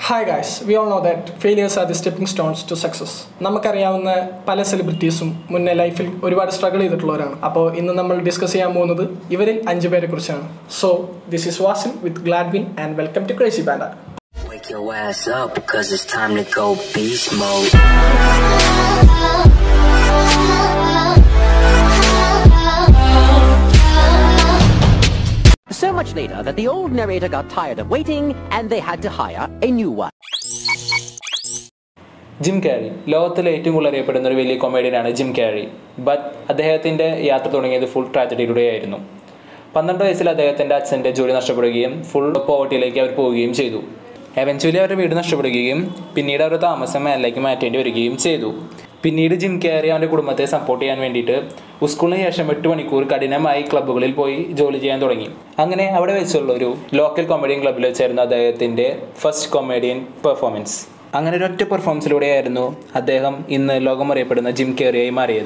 Hi guys we all know that failures are the stepping stones to success നമുക്കറിയാവുന്ന പല സെലിബ്രിറ്റീസും മുന്നേ ലൈഫിൽ ഒരുപാട് സ്ട്രഗിൾ ചെയ്തിട്ടുള്ളവരാണ് അപ്പോൾ ഇന്ന് നമ്മൾ ഡിസ്കസ് ചെയ്യാൻ പോകുന്നത് ഇവരിൽ അഞ്ചു പേരെ കുറിച്ചാണ് so this is Vasil with Gladwin and welcome to crazy band Wake your ass up because it's time to go beast mode. So much later that the old narrator got tired of waiting and they had to hire a new one. Jim Carrey ലോകത്തിലെ ഏറ്റവും കൂടുതൽ അറിയപ്പെടുന്ന ഒരു വലിയ കൊമേഡിയനാണ് gym Carrie but അദ്ദേഹത്തിൻ്റെ യാത്ര തുടങ്ങിയത് full ട്രാജഡിയിലൂടെയായിരുന്നു പന്ത്രണ്ട് വയസ്സിൽ അദ്ദേഹത്തിൻ്റെ അച്ഛൻ്റെ ജോലി നഷ്ടപ്പെടുകയും ഫുൾ പോവർട്ടിയിലേക്ക് അവർ പോവുകയും ചെയ്തു എവൻച്വലി അവരുടെ വീട് നഷ്ടപ്പെടുകയും പിന്നീട് അവരുടെ താമസം മേലിലേക്ക് മാറ്റേണ്ടി വരികയും ചെയ്തു പിന്നീട് ജിം കാരി അവൻ്റെ കുടുംബത്തെ സപ്പോർട്ട് ചെയ്യാൻ വേണ്ടിയിട്ട് സ്കൂളിന് ശേഷം എട്ട് മണിക്കൂർ കഠിനമായി ക്ലബ്ബുകളിൽ പോയി ജോലി ചെയ്യാൻ തുടങ്ങി അങ്ങനെ അവിടെ വെച്ചുള്ള ഒരു ലോക്കൽ കൊമേഡിയൻ ക്ലബ്ബിൽ വെച്ചായിരുന്നു അദ്ദേഹത്തിൻ്റെ ഫസ്റ്റ് കൊമേഡിയൻ പെർഫോമൻസ് അങ്ങനെ ഒരൊറ്റ പെർഫോമൻസിലൂടെയായിരുന്നു അദ്ദേഹം ഇന്ന് ലോകം അറിയപ്പെടുന്ന ജിം കേറിയായി മാറിയത്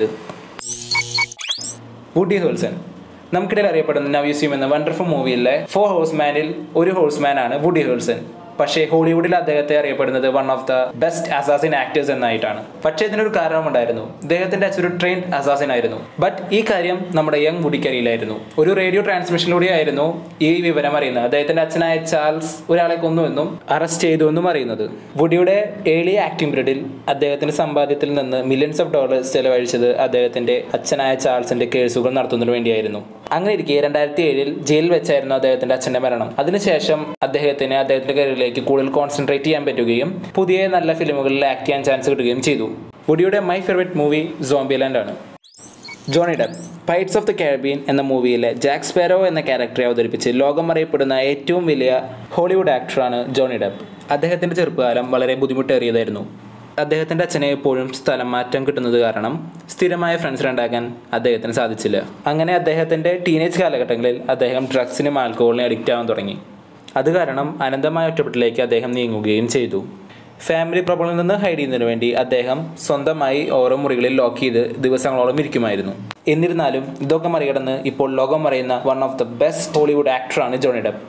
വുഡി ഹോൾസൺ നമുക്കിടയിൽ അറിയപ്പെടുന്ന നവ്യൂസ്യം എന്ന വണ്ടർഫുൾ മൂവിയിലെ ഫോർ ഹോഴ്സ്മാനിൽ ഒരു ഹോഴ്സ്മാൻ ആണ് വുഡി ഹോൾസൺ പക്ഷേ ഹോളിവുഡിൽ അദ്ദേഹത്തെ അറിയപ്പെടുന്നത് one of the best assassin actors എന്നായിട്ടാണ് പക്ഷേ ഇതിനൊരു കാരണമുണ്ടായിരുന്നു അദ്ദേഹത്തിന്റെ അച്ഛൻ ഒരു ട്രെയിൻഡ് അസാസിൻ ആയിരുന്നു ബട്ട് ഈ കാര്യം നമ്മുടെ യങ് വുഡിക്ക് അറിയില്ലായിരുന്നു ഒരു റേഡിയോ ട്രാൻസ്മിഷനിലൂടെയായിരുന്നു ഈ വിവരം അറിയുന്നത് അദ്ദേഹത്തിന്റെ അച്ഛനായ ചാൾസ് ഒരാളെ കൊന്നുവെന്നും അറസ്റ്റ് ചെയ്തു എന്നും അറിയുന്നത് വുഡിയുടെ ഏർലി ആക്ടിംഗ് പീരീഡിൽ അദ്ദേഹത്തിന്റെ സമ്പാദ്യത്തിൽ നിന്ന് മില്യൺസ് ഓഫ് ഡോളേഴ്സ് ചെലവഴിച്ചത് അദ്ദേഹത്തിന്റെ അച്ഛനായ ചാൾസിന്റെ കേസുകൾ നടത്തുന്നതിന് വേണ്ടിയായിരുന്നു അങ്ങനെ ഇരിക്കെ രണ്ടായിരത്തി ഏഴിൽ ജയിലിൽ വെച്ചായിരുന്നു അദ്ദേഹത്തിന്റെ അച്ഛന്റെ മരണം അതിനുശേഷം അദ്ദേഹത്തിന് അദ്ദേഹത്തിന്റെ കരിയറിലേക്ക് കൂടുതൽ കോൺസെൻട്രേറ്റ് ചെയ്യാൻ പറ്റുകയും പുതിയ നല്ല ഫിലിമുകളിൽ ആക്ട് ചെയ്യാൻ ചാൻസ് കിട്ടുകയും ചെയ്തു വുഡിയുടെ മൈ ഫേവറേറ്റ് മൂവി സോംബിലാൻഡ് ആണ് Johnny Depp Pirates of the Caribbean എന്ന മൂവിയിലെ ജാക്ക് സ്പാരോ എന്ന ക്യാരക്ടറെ അവതരിപ്പിച്ച് ലോകം അറിയപ്പെടുന്ന ഏറ്റവും വലിയ ഹോളിവുഡ് ആക്ടറാണ് ജോണി ഡെപ്പ് അദ്ദേഹത്തിൻ്റെ ചെറുപ്പകാലം വളരെ ബുദ്ധിമുട്ടേറിയതായിരുന്നു അദ്ദേഹത്തിൻ്റെ അച്ഛനെ എപ്പോഴും സ്ഥലം മാറ്റം കിട്ടുന്നത് കാരണം സ്ഥിരമായ ഫ്രണ്ട്സിനെ ഉണ്ടാക്കാൻ അദ്ദേഹത്തിന് സാധിച്ചില്ല അങ്ങനെ അദ്ദേഹത്തിൻ്റെ ടീനേജ് കാലഘട്ടങ്ങളിൽ അദ്ദേഹം ഡ്രഗ്സിനും ആൽക്കഹോളിനും അഡിക്റ്റ് ആവാൻ തുടങ്ങി അത് കാരണം അനന്തമായ ഒറ്റപ്പെട്ടിലേക്ക് അദ്ദേഹം നീങ്ങുകയും ചെയ്തു ഫാമിലി പ്രോബ്ലമിൽ നിന്ന് ഹൈഡ് ചെയ്യുന്നതിന് വേണ്ടി അദ്ദേഹം സ്വന്തമായി ഓരോ മുറികളിൽ ലോക്ക് ചെയ്ത് ദിവസങ്ങളോളം ഇരിക്കുമായിരുന്നു എന്നിരുന്നാലും ഇതൊക്കെ മറികടന്ന് ഇപ്പോൾ ലോകം അറിയുന്ന one of the best Hollywood ആക്ടറാണ് Johnny Depp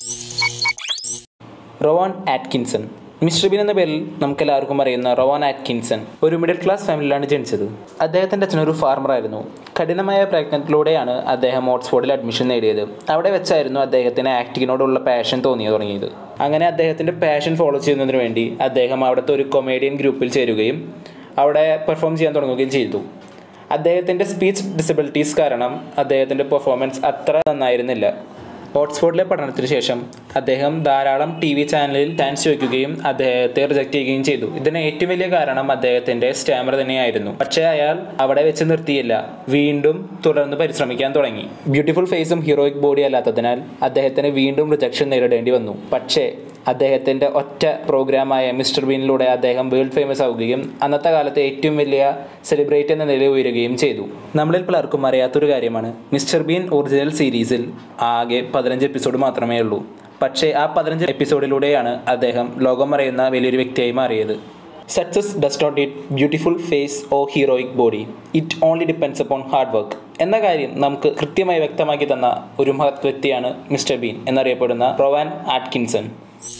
Rowan Atkinson mister Bean എന്ന പേരിൽ നമുക്ക് എല്ലാവർക്കും അറിയുന്ന റോവാൻ ആറ്റ്കിൻസൺ ഒരു മിഡിൽ ക്ലാസ് ഫാമിലിയിലാണ് ജനിച്ചത് അദ്ദേഹത്തിൻ്റെ അച്ഛൻ ഒരു ഫാർമറായിരുന്നു കഠിനമായ പ്രയത്നത്തിലൂടെയാണ് അദ്ദേഹം ഓക്സ്ഫോർഡിൽ അഡ്മിഷൻ നേടിയത് അവിടെ വെച്ചായിരുന്നു അദ്ദേഹത്തിന് ആക്ടിങ്ങിനോടുള്ള പാഷൻ തോന്നിയ തുടങ്ങിയത് അങ്ങനെ അദ്ദേഹത്തിൻ്റെ പാഷൻ ഫോളോ ചെയ്യുന്നതിന് വേണ്ടി അദ്ദേഹം അവിടുത്തെ ഒരു കൊമേഡിയൻ ഗ്രൂപ്പിൽ ചേരുകയും അവിടെ പെർഫോം ചെയ്യാൻ തുടങ്ങുകയും ചെയ്തു അദ്ദേഹത്തിൻ്റെ സ്പീച്ച് ഡിസബിലിറ്റീസ് കാരണം അദ്ദേഹത്തിൻ്റെ പെർഫോമൻസ് അത്ര നന്നായിരുന്നില്ല ഓക്സ്ഫോർഡിലെ പഠനത്തിന് ശേഷം അദ്ദേഹം ധാരാളം ടി വി ചാനലിൽ ചാൻസ് ചോദിക്കുകയും അദ്ദേഹത്തെ റിജക്ട് ചെയ്യുകയും ചെയ്തു ഇതിന് ഏറ്റവും വലിയ കാരണം അദ്ദേഹത്തിന്റെ സ്റ്റാമർ തന്നെയായിരുന്നു പക്ഷേ അയാൾ അവിടെ വെച്ച് നിർത്തിയില്ല വീണ്ടും തുടർന്ന് പരിശ്രമിക്കാൻ തുടങ്ങി ബ്യൂട്ടിഫുൾ ഫേസും ഹീറോയിക് ബോഡി അല്ലാത്തതിനാൽ അദ്ദേഹത്തിന് വീണ്ടും റിജക്ഷൻ നേരിടേണ്ടി വന്നു പക്ഷേ അദ്ദേഹത്തിൻ്റെ ഒറ്റ പ്രോഗ്രാമായ മിസ്റ്റർ ബീനിലൂടെ അദ്ദേഹം വേൾഡ് ഫേമസ് ആവുകയും അന്നത്തെ കാലത്തെ ഏറ്റവും വലിയ സെലിബ്രേറ്റ് എന്ന നിലയിൽ ഉയരുകയും ചെയ്തു നമ്മളിൽ പലർക്കും അറിയാത്തൊരു കാര്യമാണ് മിസ്റ്റർ ബീൻ ഒറിജിനൽ സീരീസിൽ ആകെ പതിനഞ്ച് എപ്പിസോഡ് മാത്രമേ ഉള്ളൂ പക്ഷേ ആ പതിനഞ്ച് എപ്പിസോഡിലൂടെയാണ് അദ്ദേഹം ലോകം അറിയുന്ന വലിയൊരു വ്യക്തിയായി മാറിയത് success does not it beautiful face or heroic body it only depends upon hard work എന്ന കാര്യം നമുക്ക് കൃത്യമായി വ്യക്തമാക്കി തന്ന ഒരു മഹത് വ്യക്തിയാണ് മിസ്റ്റർ ബീൻ എന്നറിയപ്പെടുന്ന Rowan Atkinson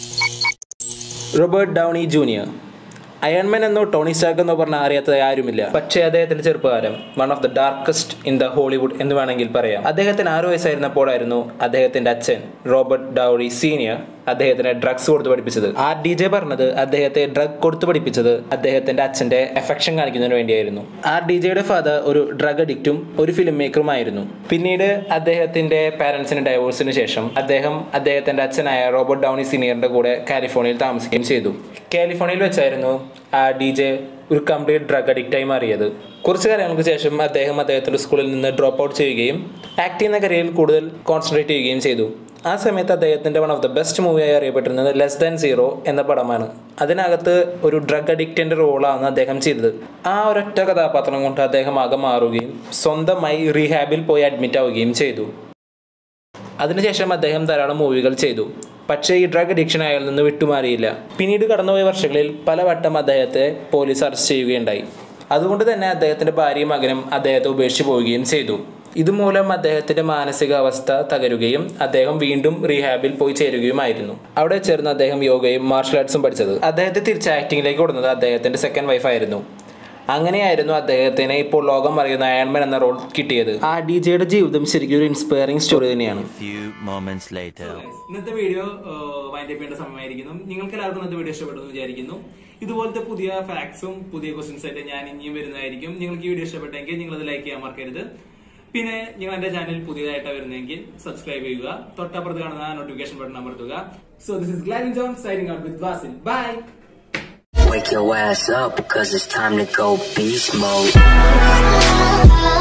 Robert Downey junior Iron Man എന്നോ ടോണി സ്റ്റാർക്ക് എന്നോ പറഞ്ഞാൽ അറിയാത്ത ആരുമില്ല പക്ഷേ അദ്ദേഹത്തിന്റെ ചെറുപ്പകാലം one of the darkest in the Hollywood എന്ന് വേണമെങ്കിൽ പറയാം അദ്ദേഹത്തിന് ആറു വയസ്സായിരുന്നപ്പോഴായിരുന്നു അദ്ദേഹത്തിന്റെ അച്ഛൻ റോബർട്ട് ഡൗറി സീനിയർ അദ്ദേഹത്തിന് ഡ്രഗ്സ് കൊടുത്തു പഠിപ്പിച്ചത് ആർ ഡി ജെ പറഞ്ഞത് അദ്ദേഹത്തെ ഡ്രഗ് കൊടുത്തു പഠിപ്പിച്ചത് അദ്ദേഹത്തിന്റെ അച്ഛന്റെ എഫക്ഷൻ കാണിക്കുന്നതിന് വേണ്ടിയായിരുന്നു ആർ ഡി ജെയുടെ ഫാദർ ഒരു ഡ്രഗ് അഡിക്റ്റും ഒരു ഫിലിം മേക്കറുമായിരുന്നു പിന്നീട് അദ്ദേഹത്തിന്റെ പാരന്റ്സിന് ഡൈവോഴ്സിന് ശേഷം അദ്ദേഹം അദ്ദേഹത്തിന്റെ അച്ഛനായ റോബർട്ട് ഡൗണി സീനിയറിന്റെ കൂടെ കാലിഫോർണിയയിൽ താമസിക്കുകയും ചെയ്തു കാലിഫോർണിയയിൽ വെച്ചായിരുന്നു ആർ ഡി ജെ ഒരു കംപ്ലീറ്റ് ഡ്രഗ് അഡിക്റ്റായി മാറിയത് കുറച്ച് കാലങ്ങൾക്ക് ശേഷം അദ്ദേഹം അദ്ദേഹത്തിന്റെ സ്കൂളിൽ നിന്ന് ഡ്രോപ്പ് ഔട്ട് ചെയ്യുകയും ആക്ട് ചെയ്യുന്ന കരിയറിൽ കൂടുതൽ കോൺസെൻട്രേറ്റ് ചെയ്യുകയും ചെയ്തു ആ സമയത്ത് അദ്ദേഹത്തിന്റെ വൺ ഓഫ് ദ ബെസ്റ്റ് മൂവിയായി അറിയപ്പെട്ടിരുന്നത് ലെസ് ദാൻ സീറോ എന്ന പടമാണ് അതിനകത്ത് ഒരു ഡ്രഗ് അഡിക്റ്റിന്റെ റോളാണ് അദ്ദേഹം ചെയ്തത് ആ ഒരൊറ്റ കഥാപാത്രം കൊണ്ട് അദ്ദേഹം ആകെ മാറുകയും സ്വന്തമായി റീഹാബിൽ പോയി അഡ്മിറ്റ് ആവുകയും ചെയ്തു അതിനുശേഷം അദ്ദേഹം ധാരാളം മൂവികൾ ചെയ്തു പക്ഷേ ഈ ഡ്രഗ് അഡിക്ഷൻ അയാളിൽ നിന്ന് വിട്ടുമാറിയില്ല പിന്നീട് കടന്നുപോയ വർഷങ്ങളിൽ പലവട്ടം അദ്ദേഹത്തെ പോലീസ് അറസ്റ്റ് ചെയ്യുകയുണ്ടായി അതുകൊണ്ട് തന്നെ അദ്ദേഹത്തിന്റെ ഭാര്യയും മകനും അദ്ദേഹത്തെ ഉപേക്ഷിച്ച് പോവുകയും ചെയ്തു ഇതുമൂലം അദ്ദേഹത്തിന്റെ മാനസികാവസ്ഥ തകരുകയും അദ്ദേഹം വീണ്ടും റീഹാബിൽ പോയി ചേരുകയുമായിരുന്നു അവിടെ ചേർന്ന് അദ്ദേഹം യോഗയും മാർഷൽ ആർട്സും പഠിച്ചത് അദ്ദേഹത്തെ തിരിച്ച് ആക്ടിങ്ങിലേക്ക് കൊടുക്കുന്നത് അദ്ദേഹത്തിന്റെ സെക്കൻഡ് വൈഫായിരുന്നു അങ്ങനെയായിരുന്നു അദ്ദേഹത്തിന് ഇപ്പോൾ ലോകം അറിയുന്ന അയൺമാൻ എന്ന റോൾ കിട്ടിയത് ആ ഡി ജെയുടെ ജീവിതം ശരിക്കും ഒരു ഇൻസ്പയറിംഗ് സ്റ്റോറി തന്നെയാണ് few moments later. ഇന്നത്തെ വീഡിയോ വൈൻഡ് അപ്പ് ചെയ്യേണ്ട സമയമായിരിക്കുന്നു നിങ്ങൾക്ക് എല്ലാവർക്കും ഇന്നത്തെ വീഡിയോ ഇഷ്ടപ്പെട്ടു എന്ന് വിചാരിക്കുന്നു ഇതുപോലത്തെ പുതിയ ഫാക്ട്സും പുതിയ ക്വസ്റ്റ്യൻസ് ആയിട്ട് ഞാൻ ഇനിയും വരുന്നതായിരിക്കും നിങ്ങൾക്ക് ഈ വീഡിയോ ഇഷ്ടപ്പെട്ടെങ്കിൽ നിങ്ങൾ അത് ലൈക്ക് ചെയ്യാൻ മറക്കരുത് പിന്നെ നിങ്ങൾ എന്റെ ചാനൽ പുതിയതായിട്ട് വരുന്നെങ്കിൽ സബ്സ്ക്രൈബ് ചെയ്യുക തൊട്ടപ്പുറത്ത് കാണുന്ന നോട്ടിഫിക്കേഷൻ ബട്ടൺ അമർത്തുക so this is Glen John signing out with Vasil bye Wake your ass up, cause it's time to go beast mode.